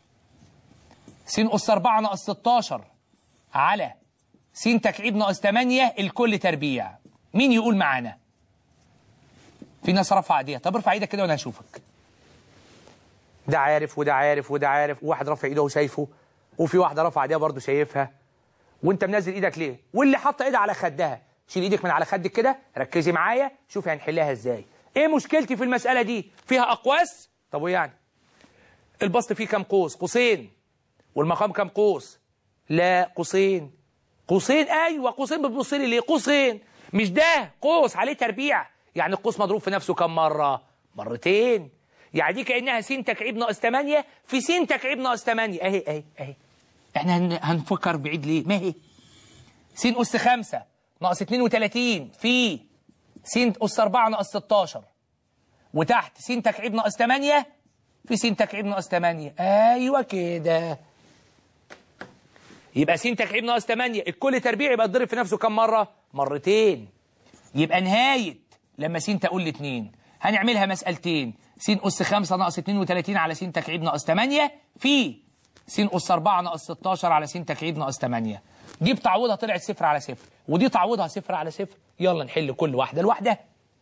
س أس 4 ناقص 16 على س تكعيب ناقص 8 الكل تربيع مين يقول معانا في ناس رفع ايديها طب ارفع ايدك كده وانا هشوفك ده عارف وده عارف وده عارف وواحد رافع ايده وشايفه وفي واحده رافعه ايديها برضه شايفها وانت منزل ايدك ليه واللي حاطه ايدها على خدها شيل ايدك من على خدك كده ركزي معايا شوفي هنحلها ازاي ايه مشكلتي في المساله دي فيها اقواس طب وايه يعني البسط فيه كام قوس قوسين والمقام كام قوس لا قوسين قوسين ايوه قوسين بتبص لي ليه قوسين مش ده قوس عليه تربيع يعني القوس مضروب في نفسه كم مره مرتين يعني دي كانها س تكعيب ناقص 8 في س تكعيب ناقص 8 اهي اهي اهي احنا هن- هنفكر بعيد ليه ما هي س اس 5 ناقص 32 في س اس 4 ناقص 16 وتحت س تكعيب ناقص 8 في س تكعيب ناقص 8 ايوه كده يبقى س تكعيب ناقص 8 الكل تربيع يبقى تضرب في نفسه كم مره مرتين يبقى نهايه لما س تقول ل 2 هنعملها مسألتين س أس 5 ناقص 32 على س تكعيب ناقص 8 في س أس 4 ناقص 16 على س تكعيب ناقص 8 دي بتعوضها طلعت صفر على صفر ودي تعوضها صفر على صفر يلا نحل كل واحدة لوحدها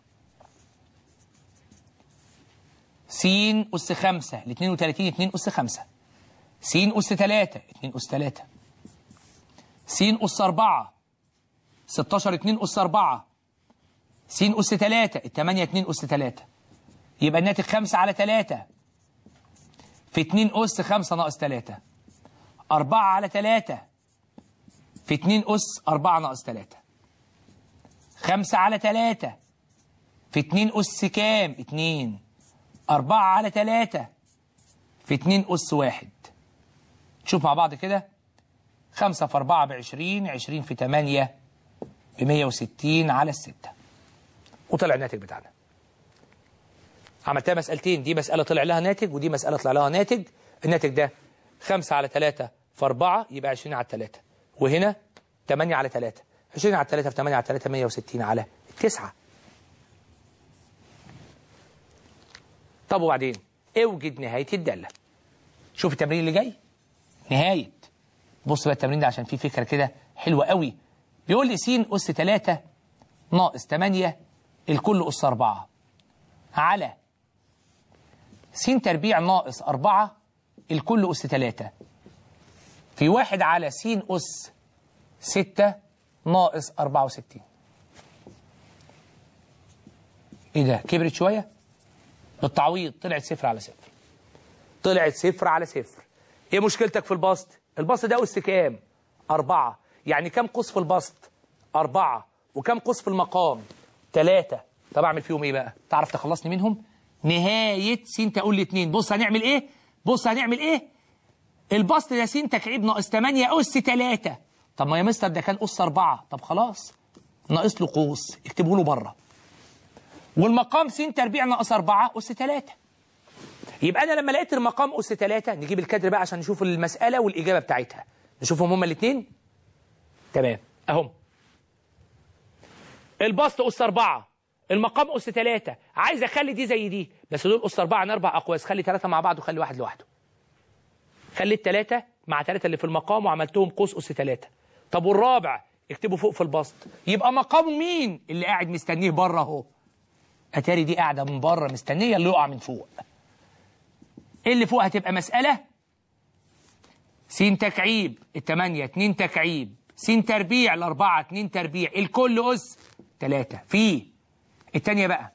س أس 5 ل 32 2 أس 5 س أس 3 2 أس 3 س أس 4 16 2 أس 4 س أس 3 التمانية 2 أس 3 يبقى الناتج 5 على 3 في 2 أس 5 ناقص 3 4 على 3 في 2 أس 4 ناقص 3 5 على 3 في 2 أس كام 2 4 على 3 في 2 أس 1 شوف مع بعض كده 5 في 4 ب 20 20 في 8 ب 160 على الستة وطلع الناتج بتاعنا عملتها مسألتين دي مسألة طلع لها ناتج ودي مسألة طلع لها ناتج الناتج ده 5 على 3 في 4 يبقى 20 على 3 وهنا 8 على 3 20 على 3 في 8 على 3 160 على 9 طب وبعدين اوجد نهاية الدالة شوف التمرين اللي جاي نهاية بص بقى التمرين ده عشان فيه فكرة كده حلوة قوي بيقول لي س أس 3 ناقص 8 الكل أس 4 على س تربيع ناقص 4 الكل أس 3 في واحد على س أس 6 ناقص 64 ايه ده كبرت شوية بالتعويض طلعت صفر على صفر طلعت صفر على صفر ايه مشكلتك في البسط البسط ده أس كام أربعة يعني كام قوس في البسط أربعة وكام قوس في المقام ثلاثة طب أعمل فيهم إيه بقى تعرف تخلصني منهم نهاية س تقول لي اتنين بص هنعمل إيه بص هنعمل إيه البسط ده س تكعيب ناقص 8 أس 3 طب ما يا مستر ده كان أس 4 طب خلاص ناقص له قوس اكتبه له بره والمقام س تربيع ناقص 4 أس 3 يبقى أنا لما لقيت المقام أس 3 نجيب الكادر بقى عشان نشوف المسألة والإجابة بتاعتها نشوفهم هما الاثنين تمام أهم البسط أس 4 المقام أس 3 عايز أخلي دي زي دي بس دول أس 4 عن أربع أقواس خلي ثلاثة مع بعض وخلي واحد لوحده خليت ثلاثة مع ثلاثة اللي في المقام وعملتهم قوس أس ثلاثة طب والرابع اكتبه فوق في البسط يبقى مقامه مين اللي قاعد مستنيه بره اهو اتاري دي قاعدة من بره مستنية اللي يقع من فوق ايه اللي فوق هتبقى مسألة س تكعيب التمانية اتنين تكعيب س تربيع الأربعة اتنين تربيع الكل أس تلاتة في التانية بقى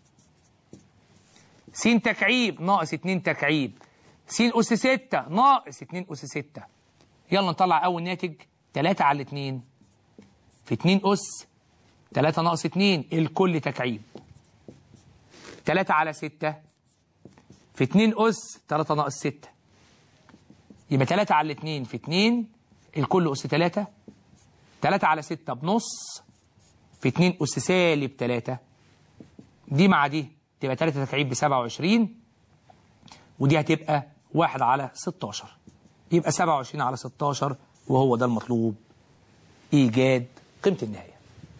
س تكعيب ناقص اتنين تكعيب س أس ستة ناقص اتنين أس ستة يلا نطلع أول ناتج تلاتة على اتنين في اتنين أس تلاتة ناقص اتنين الكل تكعيب تلاتة على ستة في اتنين أس تلاتة ناقص ستة يبقى تلاتة على اتنين في اتنين الكل أس تلاتة تلاتة على ستة بنص في اتنين أس سالب تلاتة دي مع دي تبقى تلاتة تكعيب بسبعة وعشرين ودي هتبقى واحد على ستاشر يبقى سبعة وعشرين على ستاشر وهو ده المطلوب إيجاد قيمة النهاية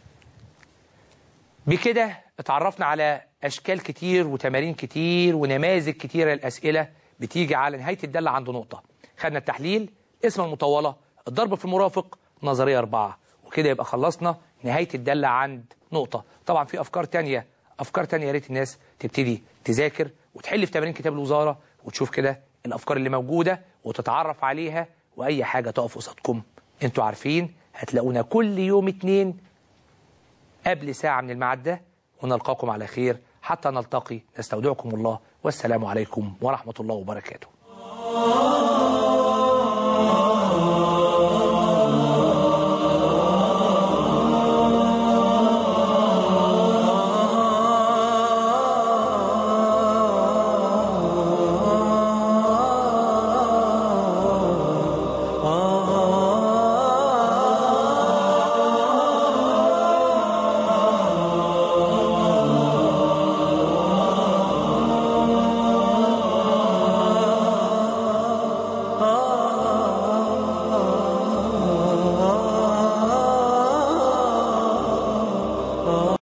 بكده اتعرفنا على أشكال كتير وتمارين كتير ونماذج كتيرة للأسئلة بتيجي على نهاية الدالة عند نقطة خدنا التحليل اسم المطولة الضرب في المرافق نظرية أربعة وكده يبقى خلصنا نهاية الدالة عند نقطة طبعا في أفكار تانية أفكار تانية يا ريت الناس تبتدي تذاكر وتحل في تمارين كتاب الوزارة وتشوف كده الأفكار اللي موجودة وتتعرف عليها وأي حاجة تقف قصادكم انتوا عارفين هتلاقونا كل يوم اتنين قبل ساعة من الميعاد ده ونلقاكم على خير حتى نلتقي نستودعكم الله والسلام عليكم ورحمة الله وبركاته